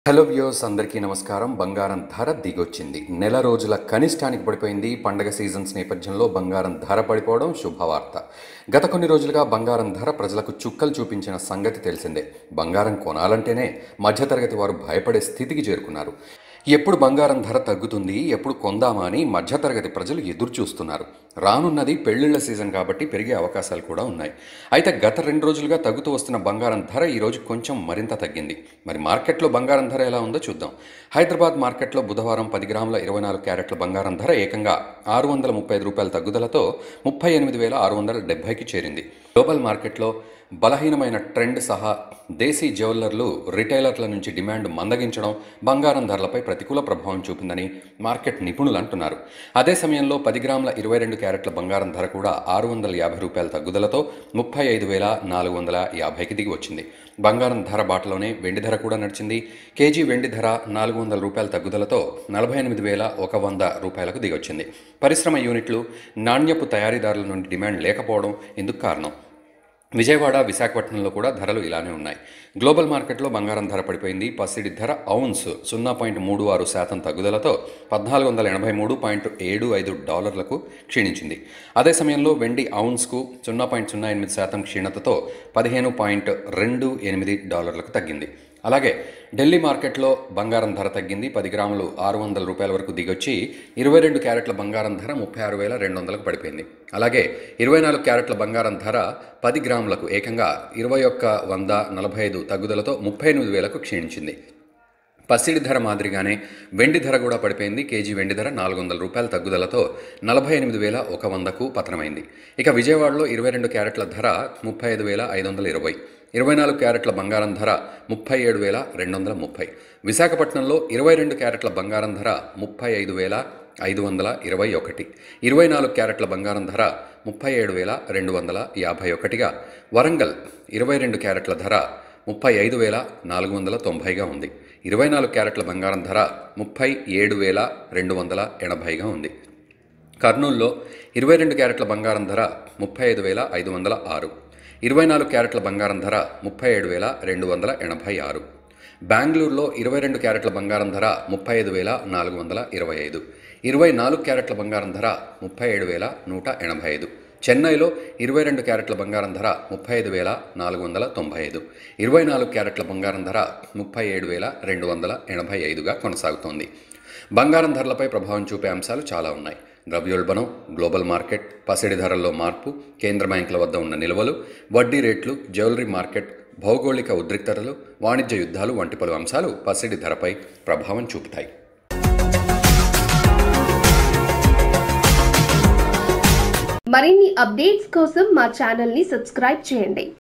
hello views అందరికీ నమస్కారం బంగారం ధర దిగొచ్చింది నెల రోజుల కనిష్టానికి పడిపోయింది పండగ సీజన్స్ నేపథ్యంలో బంగారం ధర పడిపోవడం శుభవార్త గత కొన్ని రోజులుగా బంగారం ధర ప్రజలకు చుక్కలు చూపించిన సంగతి తెలిసిందే బంగారం కొనాలంటేనే మధ్యతరగతి వారు భయపడే స్థితికి చేరుకున్నారు ఎప్పుడు బంగారం ధర తగ్గుతుంది ఎప్పుడు కొందామా అని మధ్యతరగతి ప్రజలు ఎదురు చూస్తున్నారు రానున్నది పెళ్లిళ్ల సీజన్ కాబట్టి పెరిగే అవకాశాలు కూడా ఉన్నాయి అయితే గత రెండు రోజులుగా తగ్గుతూ వస్తున్న బంగారం ధర ఈ రోజు కొంచెం మరింత తగ్గింది మరి మార్కెట్లో బంగారం ధర ఎలా ఉందో చూద్దాం హైదరాబాద్ మార్కెట్లో బుధవారం పది గ్రాముల ఇరవై నాలుగు క్యారెట్ల బంగారం ధర ఏకంగా ఆరు వందల ముప్పై ఐదు రూపాయల తగ్గుదలతో ముప్పై ఎనిమిది వేల ఆరు వందల డెబ్బైకి చేరింది గ్లోబల్ మార్కెట్లో బలహీనమైన ట్రెండ్ సహా దేశీ జ్యువెల్లర్లు రిటైలర్ల నుంచి డిమాండ్ మందగించడం బంగారం ధరలపై ప్రతికూల ప్రభావం చూపిందని మార్కెట్ నిపుణులు అంటున్నారు అదే సమయంలో పది గ్రాముల ఇరవై రెండు క్యారెట్ల బంగారం ధర కూడా ఆరు వందల యాభై రూపాయల తగ్గుదలతో ముప్పై ఐదు వేల నాలుగు వందల యాభైకి దిగి వచ్చింది బంగారం ధర బాటలోనే వెండి ధర కూడా నడిచింది కేజీ వెండి ధర నాలుగు వందల రూపాయల తగ్గుదలతో నలభై ఎనిమిది వేల ఒక వంద రూపాయలకు దిగొచ్చింది పరిశ్రమ యూనిట్లు నాణ్యపు తయారీదారుల నుండి డిమాండ్ లేకపోవడం ఇందుకు కారణం విజయవాడ విశాఖపట్నంలో కూడా ధరలు ఇలానే ఉన్నాయి గ్లోబల్ మార్కెట్లో బంగారం ధర పడిపోయింది పసిడి ధర ఔన్స్ సున్నా పాయింట్ మూడు ఆరు శాతం తగ్గుదలతో పద్నాలుగు వందల ఎనభై మూడు పాయింట్ ఏడు ఐదు డాలర్లకు క్షీణించింది అదే సమయంలో వెండి ఔన్స్కు సున్నా పాయింట్ సున్నా ఎనిమిది శాతం క్షీణతతో పదిహేను పాయింట్ రెండు ఎనిమిది డాలర్లకు తగ్గింది అలాగే ఢిల్లీ మార్కెట్లో బంగారం ధర తగ్గింది పది గ్రాములు ఆరు వందల రూపాయల వరకు దిగొచ్చి ఇరవై రెండు క్యారెట్ల బంగారం ధర ముప్పై ఆరు వేల రెండు వందలకు పడిపోయింది అలాగే ఇరవై నాలుగు క్యారెట్ల బంగారం ధర పది గ్రాములకు ఏకంగా ఇరవై ఒక్క వంద నలభై ఐదు తగ్గుదలతో ముప్పై ఎనిమిది వేలకు క్షీణించింది పసిడి ధర మాదిరిగానే వెండి ధర కూడా పడిపోయింది కేజీ వెండి ధర నాలుగు వందల రూపాయల తగ్గుదలతో నలభై ఎనిమిది వేల ఒక వందకు పతనమైంది ఇక విజయవాడలో ఇరవై రెండు క్యారెట్ల ధర ముప్పై ఐదు వేల ఐదు వందల ఇరవై ఇరవై నాలుగు క్యారెట్ల బంగారం ధర ముప్పై ఏడు వేల రెండు వందల ముప్పై విశాఖపట్నంలో ఇరవై రెండు క్యారెట్ల బంగారం ధర ముప్పై ఐదు వేల ఐదు వందల ఇరవై ఒకటి ఇరవై నాలుగు క్యారెట్ల బంగారం ధర ముప్పై ఏడు వేల రెండు వందల యాభై ఒకటిగా వరంగల్ ఇరవై రెండు క్యారెట్ల ధర ముప్పై ఐదు వేల నాలుగు వందల తొంభైగా ఉంది ఇరవై నాలుగు క్యారెట్ల బంగారం ధర ముప్పై ఏడు వేల రెండు వందల ఎనభైగా ఉంది కర్నూల్లో ఇరవై రెండు క్యారెట్ల బంగారం ధర ముప్పై ఐదు వేల ఐదు వందల ఆరు ఇరవై నాలుగు క్యారెట్ల బంగారం ధర ముప్పై ఏడు వేల రెండు వందల ఎనభై ఆరు బెంగళూరులో ఇరవై రెండు క్యారెట్ల బంగారం ధర ముప్పై ఐదు వేల నాలుగు వందల ఇరవై ఐదు ఇరవై నాలుగు క్యారెట్ల బంగారం ధర ముప్పై ఏడు వేల నూట ఎనభై ఐదు చెన్నైలో ఇరవై రెండు క్యారెట్ల బంగారం ధర ముప్పై ఐదు వేల నాలుగు వందల తొంభై ఐదు ఇరవై నాలుగు క్యారెట్ల బంగారం ధర ముప్పై ఏడు వేల రెండు వందల ఎనభై ఐదుగా కొనసాగుతోంది బంగారం ధరలపై ప్రభావం చూపే అంశాలు చాలా ఉన్నాయి ద్రవ్యోల్బణం గ్లోబల్ మార్కెట్ పసిడి ధరల్లో మార్పు కేంద్ర బ్యాంకుల వద్ద ఉన్న నిల్వలు వడ్డీ రేట్లు జ్యువెలరీ మార్కెట్ భౌగోళిక ఉద్రిక్తతలు వాణిజ్య యుద్ధాలు వంటి పలు అంశాలు పసిడి ధరపై ప్రభావం చూపుతాయి మరిన్ని అప్డేట్స్ కోసం మా ఛానల్ ని సబ్స్క్రైబ్ చేయండి